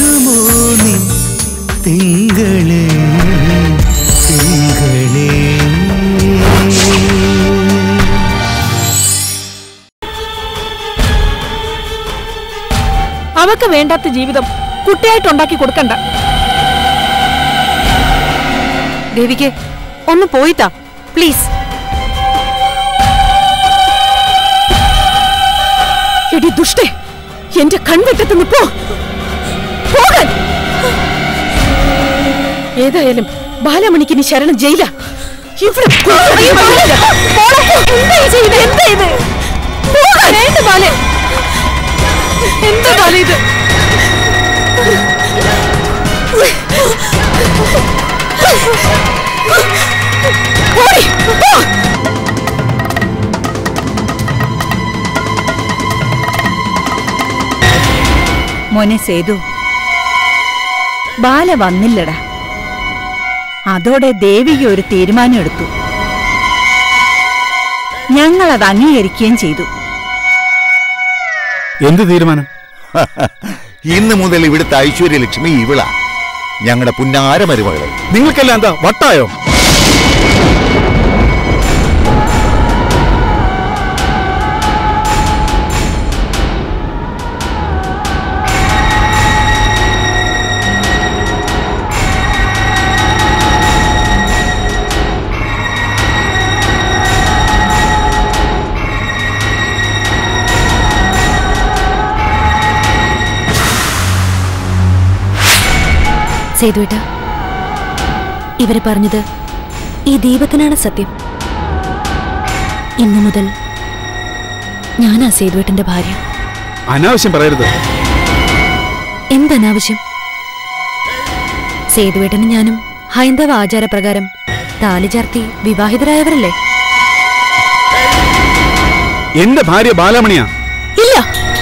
വരുമോ നീ തിങ്കളേ തിങ്കളേ അവക്ക് വേണ്ടാത്ത ജീവിതം കുട്ടിയായിട്ടുണ്ടാക്കി കൊടുക്കണ്ട ദേവിക്ക് ഒന്ന് പോയിത്താ പ്ലീസ് എടി ദുഷ്ടേ എന്റെ കൺവെട്ടത്ത് നിപ്പോ പോകാൻ ഏതായാലും ബാലമണിക്ക് നീ ശരണം ജയില ഇവിടെ കൊണ്ടുപോയി ബാലനെ. മോളെ, എന്താ ഈ ചെയ്യുന്നെ? എന്താ ഇത്? പോകാൻ. വേണ്ട ബാലെ. എന്താ ബാലെ ഇത് പോടി, പോ. മോനെ സേതു ബാല വന്നില്ലടാ അതോടെ ദേവിക ഒരു തീരുമാനം എടുത്തു ഞങ്ങളത് അംഗീകരിക്കുകയും ചെയ്തു എന്ത് തീരുമാനം ഇന്ന് മുതൽ ഇവിടുത്തെ ഐശ്വര്യലക്ഷ്മി ഇവിള ഞങ്ങളുടെ പുന്നാര മരുമകള് നിങ്ങൾക്കെല്ലാം എന്താ വട്ടായോ സേതുവേട്ട ഇവര് പറഞ്ഞത് ഈ ദീപത്തിനാണ് സത്യം ഇന്നു മുതൽ ഞാനാ സേതുവേട്ടന്റെ ഭാര്യ അനാവശ്യം പറയരുത് എന്തനാവശ്യം സേതുവേട്ടനും ഞാനും ഹൈന്ദവ ആചാരപ്രകാരം താലി ചാർത്തി വിവാഹിതരായവരല്ലേ എന്റെ ഭാര്യ ബാലാമണിയാ ഇല്ല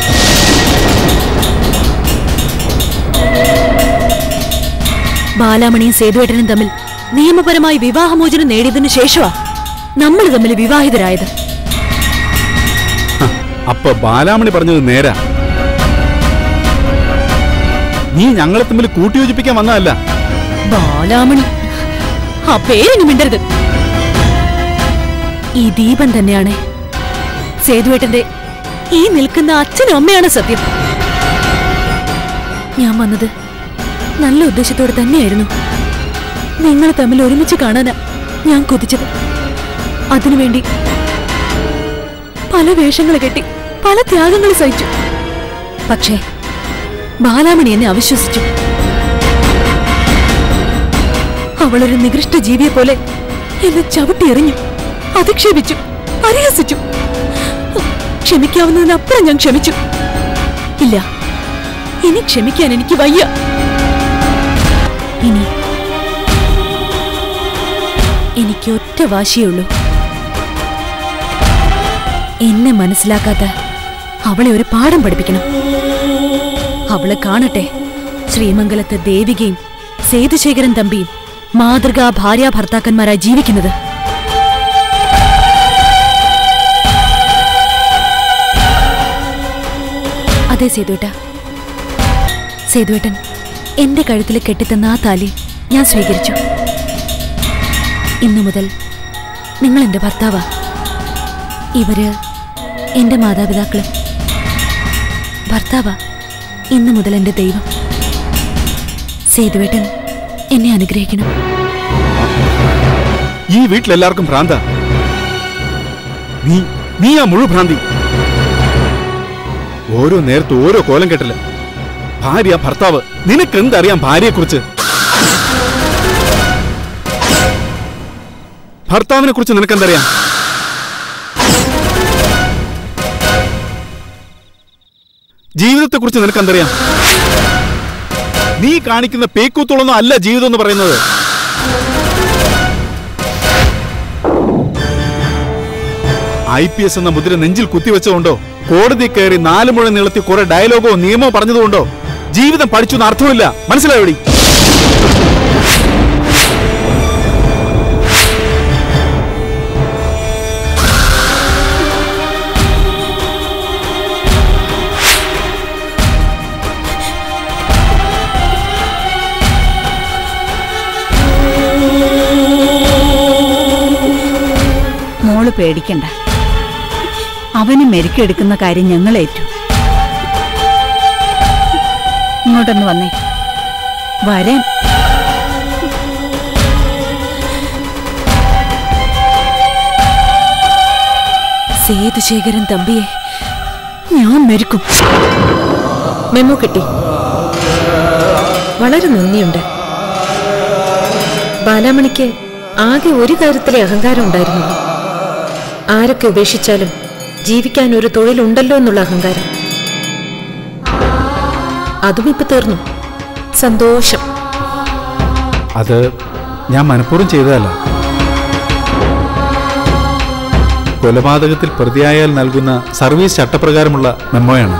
ബാലാമണിയും സേതുവേട്ടനും തമ്മിൽ നിയമപരമായി വിവാഹമോചനം നേടിയതിനു ശേഷമാ നമ്മൾ തമ്മിൽ വിവാഹിതരായത് ഹ, അപ്പൊ ബാലാമണി പറഞ്ഞത് നേരാ നീ ഞങ്ങളെ തമ്മിൽ കൂട്ടിയോജിപ്പിക്കാൻ വന്നതല്ല ബാലാമണി ആ പേരിന് മിണ്ടരുത് ഈ ദീപം തന്നെയാണ് സേതുവേട്ടന്റെ ഈ നിൽക്കുന്ന അച്ഛനും അമ്മയാണ് സത്യം ഞാൻ വന്നത് നല്ല ഉദ്ദേശത്തോടെ തന്നെയായിരുന്നു നിങ്ങൾ തമ്മിൽ ഒരുമിച്ച് കാണാനാ ഞാൻ കൊതിച്ചത് അതിനുവേണ്ടി പല വേഷങ്ങൾ കെട്ടി പല ത്യാഗങ്ങൾ സഹിച്ചു പക്ഷേ ബാലാമണി എന്നെ അവിശ്വസിച്ചു അവളൊരു നികൃഷ്ട ജീവിയെ പോലെ എന്നെ ചവിട്ടി എറിഞ്ഞു അധിക്ഷേപിച്ചു പരിഹസിച്ചു ക്ഷമിക്കാവുന്നതിനപ്പുറം ഞാൻ ക്ഷമിച്ചു ഇല്ല ഇനി ക്ഷമിക്കാൻ എനിക്ക് വയ്യ ഇനി എനിക്ക് ഒറ്റ വാശിയുള്ളൂ എന്നെ മനസ്സിലാക്കാത്ത അവളെ ഒരു പാഠം പഠിപ്പിക്കണം അവളെ കാണട്ടെ ശ്രീമംഗലത്തെ ദേവികയും സേതുശേഖരൻ തമ്പിയും മാതൃകാ ഭാര്യ ഭർത്താക്കന്മാരായി ജീവിക്കുന്നത് അതെ സേതുവേട്ട സേതുവേട്ടൻ എന്റെ കഴുത്തിൽ കെട്ടിത്തന്ന ആ താലി ഞാൻ സ്വീകരിച്ചു ഇന്നു മുതൽ നിങ്ങൾ എന്റെ ഭർത്താവാ ഇവര് എന്റെ മാതാപിതാക്കളും ഭർത്താവാ ഇന്നു മുതൽ എന്റെ ദൈവം സേതുവേട്ടൻ എന്നെ അനുഗ്രഹിക്കണം ഈ വീട്ടിലെല്ലാവർക്കും ഭ്രാന്ത നീ നീ ആ മുഴു ഭ്രാന്തി ഓരോ നേരത്ത് ഓരോ കോലം കെട്ടല് ഭാര്യ ഭർത്താവ് നിനക്ക് എന്തറിയാം ഭാര്യയെ കുറിച്ച് ഭർത്താവിനെ കുറിച്ച് നിനക്ക് എന്തറിയാം ജീവിതത്തെ കുറിച്ച് നിനക്ക് എന്തറിയാം നീ കാണിക്കുന്ന പേക്കൂത്തോളൊന്നും അല്ല ജീവിതം എന്ന് പറയുന്നത് ഐ പി എസ് എന്ന മുദ്ര നെഞ്ചിൽ കുത്തിവെച്ചതുകൊണ്ടോ കോടതി കയറി നാല് മുഴ നീളത്തിൽ കുറെ ഡയലോഗോ നിയമമോ പറഞ്ഞതുകൊണ്ടോ ജീവിതം പഠിച്ചു എന്ന് അർത്ഥമില്ല മനസ്സിലായോടി മോള് പേടിക്കണ്ട അവന് മെരുക്കെടുക്കുന്ന കാര്യം ഞങ്ങൾ ഏറ്റു ഇങ്ങോട്ടൊന്ന് വന്നേ വരാൻ സേതുശേഖരൻ തമ്പിയെ ഞാൻ മെരുക്കും മെമ്മോ കിട്ടി വളരെ നന്ദിയുണ്ട് ബാലാമണിക്ക് ആകെ ഒരു കാര്യത്തിലെ അഹങ്കാരം ഉണ്ടായിരുന്നുള്ളൂ ആരൊക്കെ ഉപേക്ഷിച്ചാലും ജീവിക്കാൻ ഒരു തൊഴിലുണ്ടല്ലോ എന്നുള്ള അഹങ്കാരം അതും ഇപ്പൊ തീർന്നു സന്തോഷം അത് ഞാൻ മനഃപൂർവ്വം ചെയ്തതല്ല കൊലപാതകത്തിൽ പ്രതിയായാൽ നൽകുന്ന സർവീസ് ചട്ടപ്രകാരമുള്ള മെമ്മോയാണ്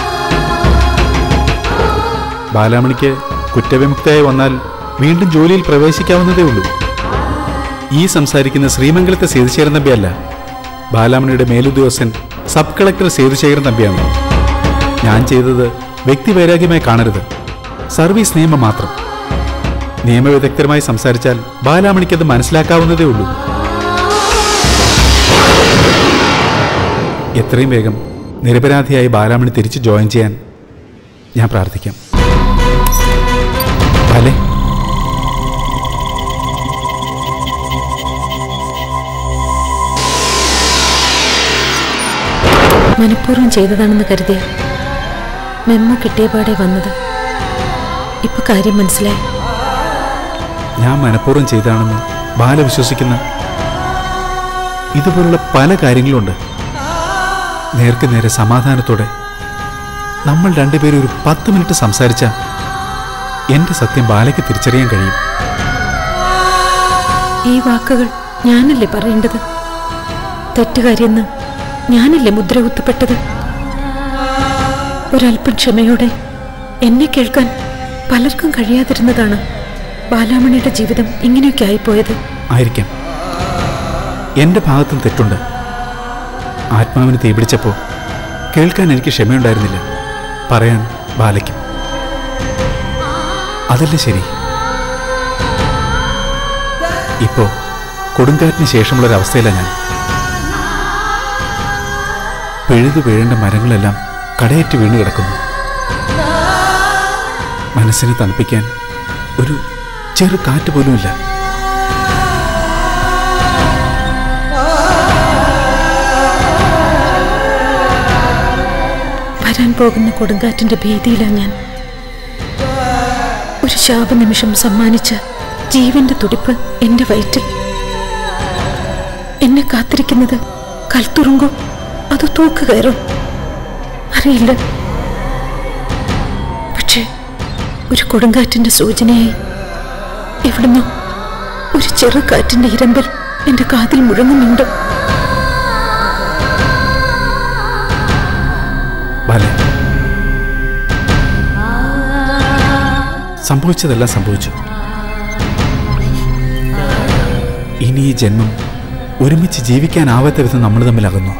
ബാലാമണിക്ക് കുറ്റവിമുക്തയായി വന്നാൽ വീണ്ടും ജോലിയിൽ പ്രവേശിക്കാവുന്നതേ ഉള്ളൂ ഈ സംസാരിക്കുന്ന ശ്രീമംഗലത്തെ സേതുശേഖരൻ തമ്പിയല്ല ബാലാമണിയുടെ മേലുദ്യോഗസ്ഥൻ സബ് കളക്ടർ സേതുശേഖരൻ തമ്പിയാണ് ഞാൻ ചെയ്തത് വ്യക്തിവൈരാഗ്യമായി കാണരുത് സർവീസ് നിയമം മാത്രം നിയമവിദഗ്ധരുമായി സംസാരിച്ചാൽ ബാലാമണിക്കത് മനസ്സിലാക്കാവുന്നതേ ഉള്ളൂ എത്രയും വേഗം നിരപരാധിയായി ബാലാമണി തിരിച്ച് ജോയിൻ ചെയ്യാൻ ഞാൻ പ്രാർത്ഥിക്കാം ബാലേ മനഃപൂർവ്വം ചെയ്തതാണെന്ന് കരുതിയ മെമ്മോ കിട്ടിയ പാടെ വന്നത് ഇപ്പൊ കാര്യം മനസ്സിലായി ഞാൻ മനഃപൂർവ്വം ചെയ്താണെന്ന് ബാല വിശ്വസിക്കുന്ന ഇതുപോലുള്ള പല കാര്യങ്ങളുണ്ട് നേർക്ക് നേരെ സമാധാനത്തോടെ നമ്മൾ രണ്ടുപേരും ഒരു പത്ത് മിനിറ്റ് സംസാരിച്ച എന്റെ സത്യം ബാലയ്ക്ക് തിരിച്ചറിയാൻ കഴിയും ഈ വാക്കുകൾ ഞാനല്ലേ പറയേണ്ടത് തെറ്റുകാരിയെന്ന് ഞാനല്ലേ മുദ്ര കുത്തപ്പെട്ടത് ഒരല്പം ക്ഷമയോടെ എന്നെ കേൾക്കാൻ പലർക്കും കഴിയാതിരുന്നതാണ് ബാലാമണിയുടെ ജീവിതം ഇങ്ങനെയൊക്കെ ആയിപ്പോയത് ആയിരിക്കാം എന്റെ ഭാഗത്തും തെറ്റുണ്ട് ആത്മാവിന് തീപിടിച്ചപ്പോൾ കേൾക്കാൻ എനിക്ക് ക്ഷമയുണ്ടായിരുന്നില്ല പറയാൻ ബാലയ്ക്കും അതല്ലേ ശരി ഇപ്പോ കൊടുങ്കാറ്റിന് ശേഷമുള്ളൊരവസ്ഥയിലാണ് ഞാൻ പിഴുതു വീഴേണ്ട മരങ്ങളെല്ലാം കടയേറ്റ് വീണ് കിടക്കുന്നു മനസ്സിനെ തണുപ്പിക്കാൻ ഒരു ചെറു കാറ്റ് പോലുമില്ല വരാൻ പോകുന്ന കൊടുങ്കാറ്റിന്റെ ഭീതിയിലാണ് ഞാൻ ഒരു ശാപനിമിഷം സമ്മാനിച്ച ജീവന്റെ തുടിപ്പ് എന്റെ വയറ്റിൽ എന്നെ കാത്തിരിക്കുന്നത് കൽത്തുറുങ്കോ അത് തൂക്ക് കയറോ അറിയില്ല പക്ഷേ ഒരു കൊടുങ്കാറ്റിന്റെ സൂചനയായി എവിടുന്നോ ഒരു ചെറു കാറ്റിന്റെ ഇരമ്പൽ എന്റെ കാതിൽ മുഴങ്ങുന്നുണ്ട് ബാലെ സംഭവിച്ചതെല്ലാം സംഭവിച്ചു ഇനി ഈ ജന്മം ഒരുമിച്ച് ജീവിക്കാനാവാത്ത വിധം നമ്മൾ തമ്മിൽ അകന്നു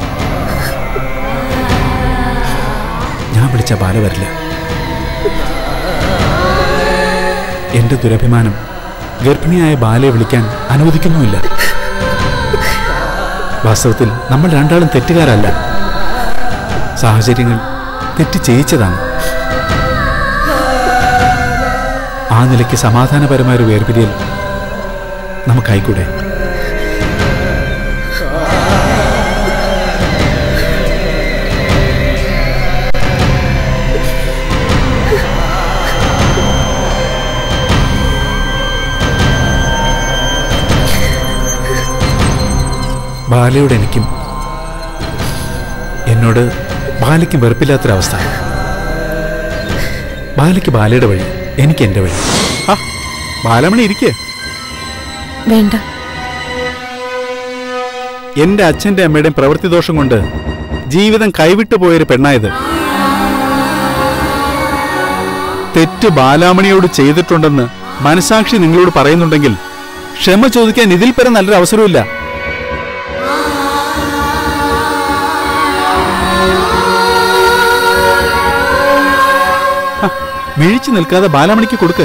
ഞാൻ വിളിച്ച ബാല വരില്ല എന്റെ ദുരഭിമാനം ഗർഭിണിയായ ബാലയെ വിളിക്കാൻ അനുവദിക്കുന്നുമില്ല വാസ്തവത്തിൽ നമ്മൾ രണ്ടാളും തെറ്റുകാരല്ല സാഹചര്യങ്ങൾ തെറ്റ് ചെയ്യിച്ചതാണ് ആ നിലയ്ക്ക് സമാധാനപരമായ ഒരു വേർപിരിയൽ നമുക്കായിക്കൂടെ ബാലയോട് എനിക്കും എന്നോട് ബാലയ്ക്കും വെറുപ്പില്ലാത്തൊരവസ്ഥ ബാലയ്ക്ക് ബാലയുടെ വഴി എനിക്ക് എൻ്റെ വഴി ആ ബാലമണി ഇരിക്കേ വേണ്ട എന്റെ അച്ഛന്റെ അമ്മയുടെയും പ്രവൃത്തി ദോഷം കൊണ്ട് ജീവിതം കൈവിട്ടു പോയൊരു പെണ്ണായത് തെറ്റ് ബാലാമണിയോട് ചെയ്തിട്ടുണ്ടെന്ന് മനസാക്ഷി നിങ്ങളോട് പറയുന്നുണ്ടെങ്കിൽ ക്ഷമ ചോദിക്കാൻ ഇതിൽ പരം നല്ലൊരു അവസരമില്ല ഹ, മിഴിച്ചു നിൽക്കാതെ ബാലാമണിക്ക് കൊടുക്ക്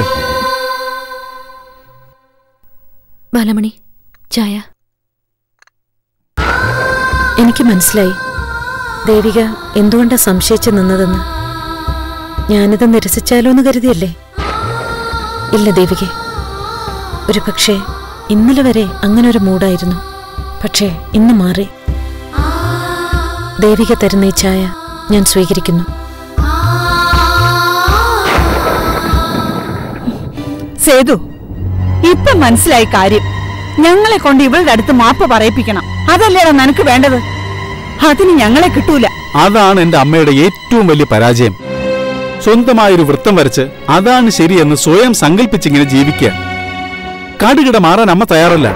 ബാലമണി ചായ എനിക്ക് മനസ്സിലായി ദേവിക എന്തുകൊണ്ടാ സംശയിച്ചു നിന്നതെന്ന് ഞാനിത് നിരസിച്ചാലോ എന്ന് കരുതിയല്ലേ ഇല്ല ദേവികെ ഒരു പക്ഷേ ഇന്നലെ വരെ അങ്ങനെ ഒരു മൂഡായിരുന്നു പക്ഷേ ഇന്ന് മാറി ദേവിക തരുന്ന ഈ ചായ ഞാൻ സ്വീകരിക്കുന്നു സേതു ഇപ്പൊ മനസ്സിലായി കാര്യം ഞങ്ങളെ കൊണ്ട് ഇവളുടെ അടുത്ത് മാപ്പ് പറയിപ്പിക്കണം അതല്ലേടാ നിനക്ക് വേണ്ടത് അതിന് ഞങ്ങളെ കിട്ടൂല അതാണ് എന്റെ അമ്മയുടെ ഏറ്റവും വലിയ പരാജയം സ്വന്തമായൊരു വൃത്തം വരച്ച് അതാണ് ശരിയെന്ന് സ്വയം സങ്കല്പിച്ചിങ്ങനെ ജീവിക്കുക കാടുകിട മാറാൻ അമ്മ തയ്യാറല്ല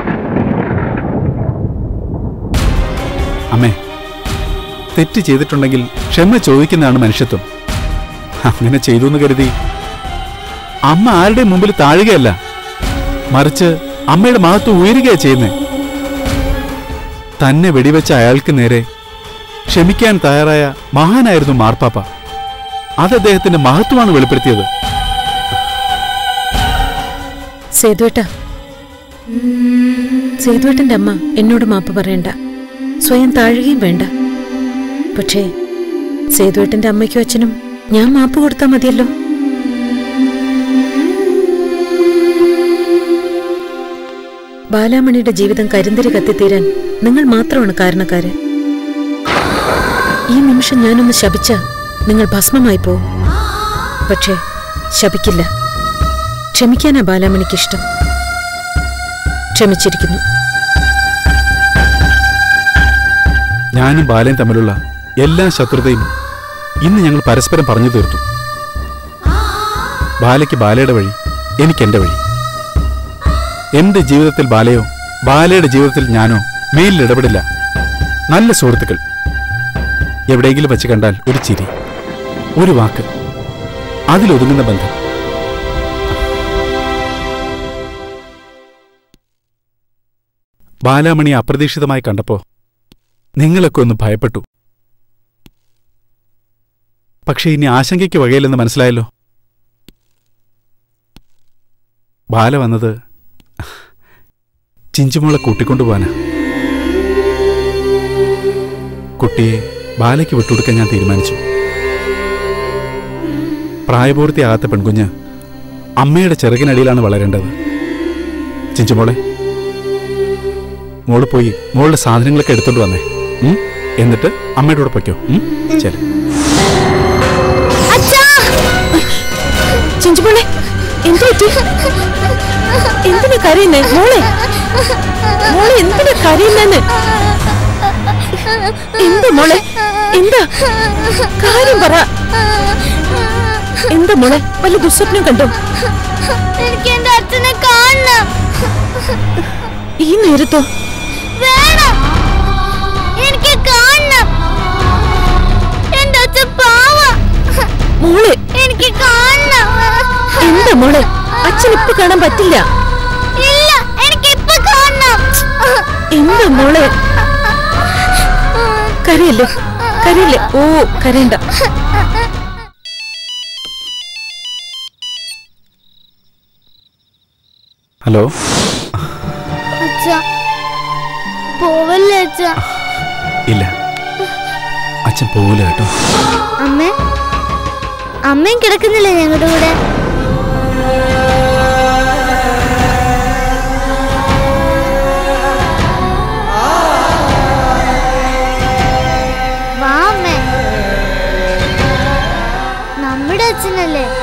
അമ്മേ തെറ്റ് ചെയ്തിട്ടുണ്ടെങ്കിൽ ക്ഷമ ചോദിക്കുന്നതാണ് മനുഷ്യത്വം അങ്ങനെ ചെയ്തു എന്ന് കരുതി അമ്മ ആരുടെ മുമ്പിൽ താഴുകയല്ല മറിച്ച് അമ്മയുടെ മഹത്വം ഉയരുകയാ ചെയ്യുന്നേ തന്നെ വെടിവെച്ച അയാൾക്ക് നേരെ ക്ഷമിക്കാൻ തയ്യാറായ മഹാനായിരുന്നു മാർപ്പാപ്പ അത് അദ്ദേഹത്തിന്റെ മഹത്വമാണ് വെളിപ്പെടുത്തിയത് സേതുവേട്ട സേതുവേട്ടന്റെ അമ്മ എന്നോട് മാപ്പ് പറയണ്ട സ്വയം താഴുകയും വേണ്ട പക്ഷേ സേതുവേട്ടന്റെ അമ്മയ്ക്കും അച്ഛനും ഞാൻ മാപ്പ് കൊടുത്താൽ മതിയല്ലോ ബാലാമണിയുടെ ജീവിതം കരിന്തിരി കത്തിത്തീരാൻ നിങ്ങൾ മാത്രമാണ് കാരണക്കാര് ഈ നിമിഷം ഞാനൊന്ന് ശപിച്ച നിങ്ങൾ ഭസ്മമായി പോവും പക്ഷേ ശപിക്കില്ല ക്ഷമിക്കാനാ ബാലാമണിക്കിഷ്ടം ക്ഷമിച്ചിരിക്കുന്നു ഞാനും ബാലയും തമ്മിലുള്ള എല്ലാ ശത്രുതയും ഇന്ന് ഞങ്ങൾ പരസ്പരം പറഞ്ഞു തീർത്തു ബാലയ്ക്ക് ബാലയുടെ വഴി എനിക്ക് എന്റെ വഴി എന്റെ ജീവിതത്തിൽ ബാലയോ ബാലയുടെ ജീവിതത്തിൽ ഞാനോ മേലിൽ ഇടപെടില്ല നല്ല സുഹൃത്തുക്കൾ എവിടെയെങ്കിലും വെച്ച് കണ്ടാൽ ഒരു ചിരി ഒരു വാക്ക് അതിലൊതുങ്ങുന്ന ബന്ധം ബാലാമണി അപ്രതീക്ഷിതമായി കണ്ടപ്പോ നിങ്ങളൊക്കെ ഒന്ന് ഭയപ്പെട്ടു പക്ഷെ ഇനി ആശങ്കയ്ക്ക് വകയില്ലെന്ന് മനസ്സിലായല്ലോ ബാല വന്നത് ചിഞ്ചുമോളെ കൂട്ടിക്കൊണ്ടുപോവാനാ കുട്ടിയെ ബാലയ്ക്ക് വിട്ടുകൊടുക്കാൻ ഞാൻ തീരുമാനിച്ചു പ്രായപൂർത്തിയാകാത്ത പെൺകുഞ്ഞ് അമ്മയുടെ ചെറുകിനടിയിലാണ് വളരേണ്ടത് ചിഞ്ചുമോളെ മോള് പോയി മോളുടെ സാധനങ്ങളൊക്കെ എടുത്തോണ്ട് വന്നേ ഉം? എന്നിട്ട് അമ്മയുടെ കൂടെ പൊയ്ക്കോ ഉം? ശരി ചിഞ്ചുമോളെ എന്തു പറ്റി എന്തിനാ കരയുന്നേ മോളെ മോളെ എന്തിനാ കരയുന്നെന്ന് എന്താ മോളെ എന്താ കാര്യം പറ എന്താ മോളെ വല്ല ദുസ്വപ്നം കണ്ടോ എനിക്ക് എന്റെ അച്ഛനെ കാണണം ഈ നേരത്തോ വേണം എനിക്ക് കാണണം എന്റെ അച്ഛൻ പാവ മോളെ എനിക്ക് കാണണം എന്താ മോളെ അച്ഛൻ ഇപ്പൊ കാണാൻ പറ്റില്ല ഇല്ല എനിക്ക് ഇപ്പൊ കാണണം എന്താ മോളെ കരയല്ലേ കരയല്ലേ ഓ കരയണ്ട ഹലോ അച്ഛ പോവല്ലേ അച്ഛ ഇല്ല അച്ഛൻ പോവില്ല കേട്ടോ അമ്മ അമ്മയും കിടക്കുന്നില്ലേ ഞങ്ങളുടെ കൂടെ വാ അമ്മേ നമ്മുടെ അച്ഛനല്ലേ